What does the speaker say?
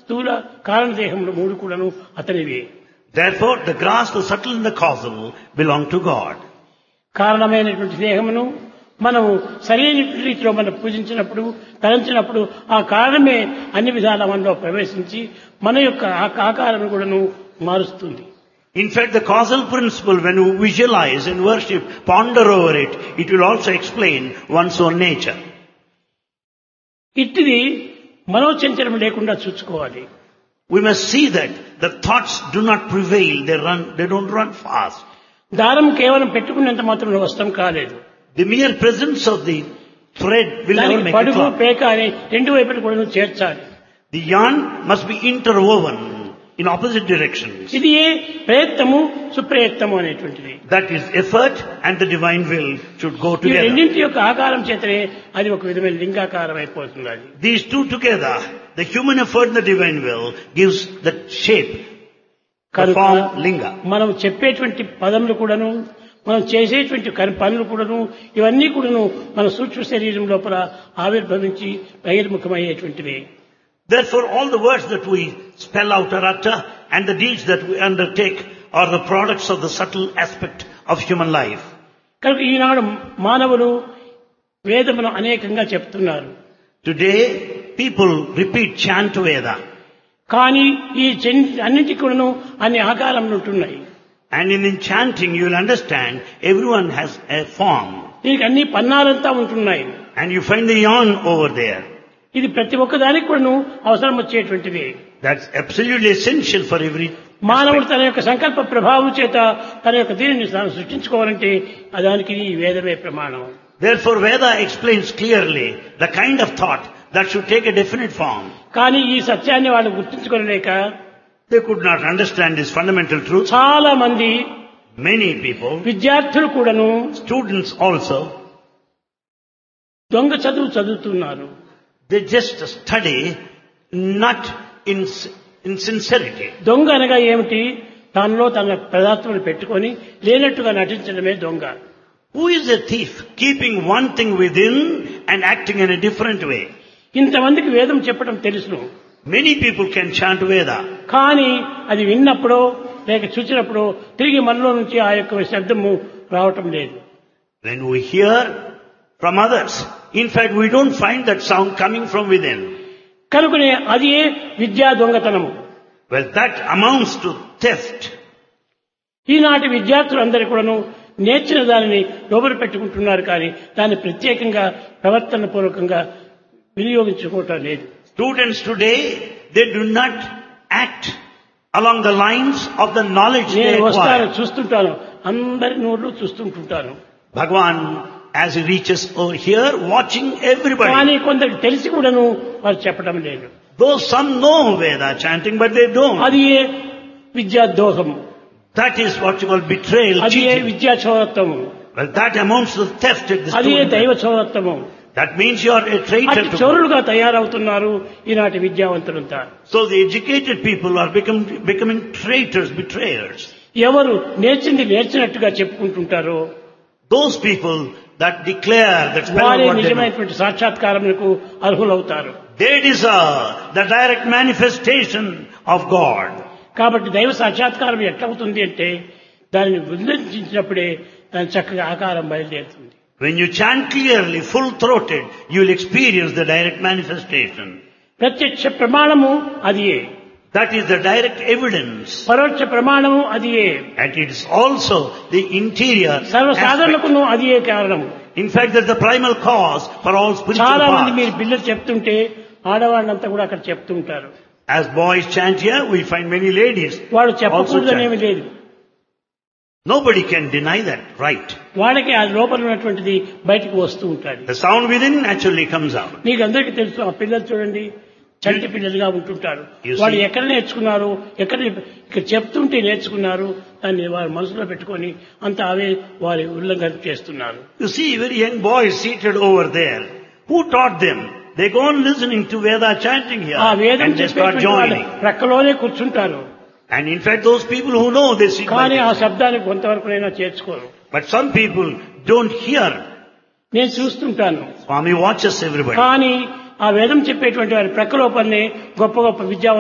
స్థూల కారణదేహములు మూడు కూడాను అతనివే Therefore, the grass, the subtle and the causal belong to God. కారణమైనటువంటి దేహమును మనము సరైన రీతిలో మనం పూజించినప్పుడు తలంచినప్పుడు ఆ కారణమే అన్ని విధాల మనలో ప్రవేశించి మన యొక్క ఆ- ఆకారం కూడాను మారుస్తుంది In fact, the causal principle, when you visualize and worship, ponder over it, it will also explain one's own nature. ఇట్టిది మనోచంచలం లేకుండా చూసుకోవాలి We must see that the thoughts do not prevail, they run, they don't run fast. దారం కేవలం పెట్టుకున్నంత మాత్రం వస్త్రం కాలేదు The mere presence of the thread will never దానికి make a పడుగు cloth. పేక అని రెండు వైపులు కూడా చేర్చాలి The yarn must be interwoven in opposite directions. ఇది ఏ ప్రయత్నము సుప్రయత్నము అనేటువంటిది That is effort and the divine will should go ఈ together. రెండింటి యొక్క ఆకారం చేతనే అది ఒక విధమైన లింగాకారం అయిపోతుంది అది These two together, the human effort and the divine will gives the shape, the కనుక form linga. మనం చెప్పేటువంటి పదములు కూడాను మనం చేసేటువంటి కర్- పనులు కూడాను ఇవన్నీ కూడాను మన సూక్ష్మ శరీరం లోపల ఆవిర్భవించి బహిర్ముఖమయ్యేటువంటివి Therefore, all the words that we spell out or utter and the deeds that we undertake are the products of the subtle aspect of human life. కనుక ఈనాడు మానవులు వేదమును అనేకంగా చెప్తున్నారు Today, people repeat chant Veda. కానీ ఈ చెన్- అన్నింటికి కూడాను అన్ని ఆకారములు ఉంటున్నాయి And in chanting, you will understand everyone has a form. దీనికి అన్ని పన్నాలంతా ఉంటున్నాయి And you find the yarn over there. ఇది ప్రతి ఒక్కదానికి కూడాను అవసరం వచ్చేటువంటిది That's absolutely essential for every. మానవుడు తన యొక్క సంకల్ప ప్రభావం చేత తన యొక్క దీనిని తాను సృష్టించుకోవాలంటే ఆ దానికి ఈ వేదమే ప్రమాణం Therefore, Veda explains clearly the kind of thought that should take a definite form. కానీ ఈ సత్యాన్ని వాళ్ళు గుర్తించుకోలేక They could not understand this fundamental truth. చాలా మంది Many people, విద్యార్థులు కూడాను students also, దొంగ చదువు చదువుతున్నారు they just study not in, in sincerity. దొంగ అనగా ఏమిటి తనలో తన పదార్థములు పెట్టుకొని లేనట్టుగా నటించడమే దొంగ Who is a thief keeping one thing within and acting in a different way? ఇంతమందికి వేదం చెప్పడం తెలుసును Many people can chant Veda. కానీ అది విన్నప్పుడో లేక చూసినప్పుడో తిరిగి మనలో నుంచి ఆ యొక్క శబ్దము రావటం లేదు When we hear from others, in fact we don't find that sound coming from within. కనుకనే అది విద్యా దొంగతనము Well, that amounts to theft. ఈనాటి విద్యార్థులందరూ కూడాను నేర్చిన దానిని లోపల పెట్టుకుంటున్నారు కానీ దాన్ని ప్రత్యేకంగా ప్రవర్తన పూర్వకంగా వినియోగించుకోవటం లేదు Students today, they do not act along the lines of the knowledge they నేను వస్తాను acquire. చూస్తుంటాను అందరి నోళ్ళు చూస్తుంటుంటాను Bhagwan, as he reaches over here, watching everybody. కానీ కొందరికి తెలిసి కూడాను వారు చెప్పడం లేదు Though some know Veda chanting, but they don't. అది ఏ విద్యా దోహము That is what you call betrayal, అది ఏ cheating. విద్యా చౌరత్వము Well, that amounts to theft at the అది ఏ student. దైవ చౌరత్వము That means you are a traitor అటు to God. చౌరులుగా తయారవుతున్నారు ఈనాటి విద్యావంతులంతా So the educated people are become, becoming traitors, betrayers. ఎవరు నేర్చింది నేర్చినట్టుగా చెప్పుకుంటుంటారో Those people that declare that spell వారే what they know, నిజమైనటువంటి సాక్షాత్కారములకు అర్హులవుతారు they deserve the direct manifestation of God. కాబట్టి దైవ సాక్షాత్కారం ఎట్లవుతుంది అంటే దానిని ఉల్లంఘించినప్పుడే దాని చక్కగా ఆకారం బయలుదేరుతుంది When you chant clearly, full-throated, you will experience the direct manifestation. ప్రత్యక్ష ప్రమాణము అది ఏ That is the direct evidence. పరోక్ష ప్రమాణము అది ఏ And it is also the interior aspect. సర్వసాధారణకును అది ఏ కారణము In fact, that's the primal cause for all spiritual చాలా మంది మీరు paths. పిల్లలు చెప్తుంటే ఆడవాళ్ళంతా కూడా అక్కడ చెప్తుంటారు As boys chant here, we find many ladies వాడు also చెప్పకూడదనేమి chant. లేదు Nobody can deny that, right? వాడికి ఆ లోపల ఉన్నటువంటిది బయటకు వస్తూ ఉంటాడు The sound within naturally comes out. మీకు అందరికీ తెలుసు ఆ పిల్లలు చూడండి చంటి పిల్లలుగా ఉంటుంటారు You see. వాళ్ళు ఎక్కడ నేర్చుకున్నారు ఎక్కడ ఇక్కడ చెప్తుంటే నేర్చుకున్నారు దాన్ని వారు మనసులో పెట్టుకొని అంత అవే వారి ఉల్లంఘన చేస్తున్నారు You see very young boys seated over there. Who taught them? They go on listening to Veda chanting here ఆ వేదం and they start చెప్పేటువంటి వాళ్ళు joining. ప్రక్కలోనే కూర్చుంటారు And in fact, those people who know, they sit by కానీ ఆ this. శబ్దాన్ని కొంతవరకునైనా చేర్చుకోరు But some people don't hear. నేను చూస్తుంటాను Swami watches everybody. కానీ ఆ వేదం చెప్పేటువంటి వారి ప్రక్క లోపలనే గొప్ప గొప్ప విద్యా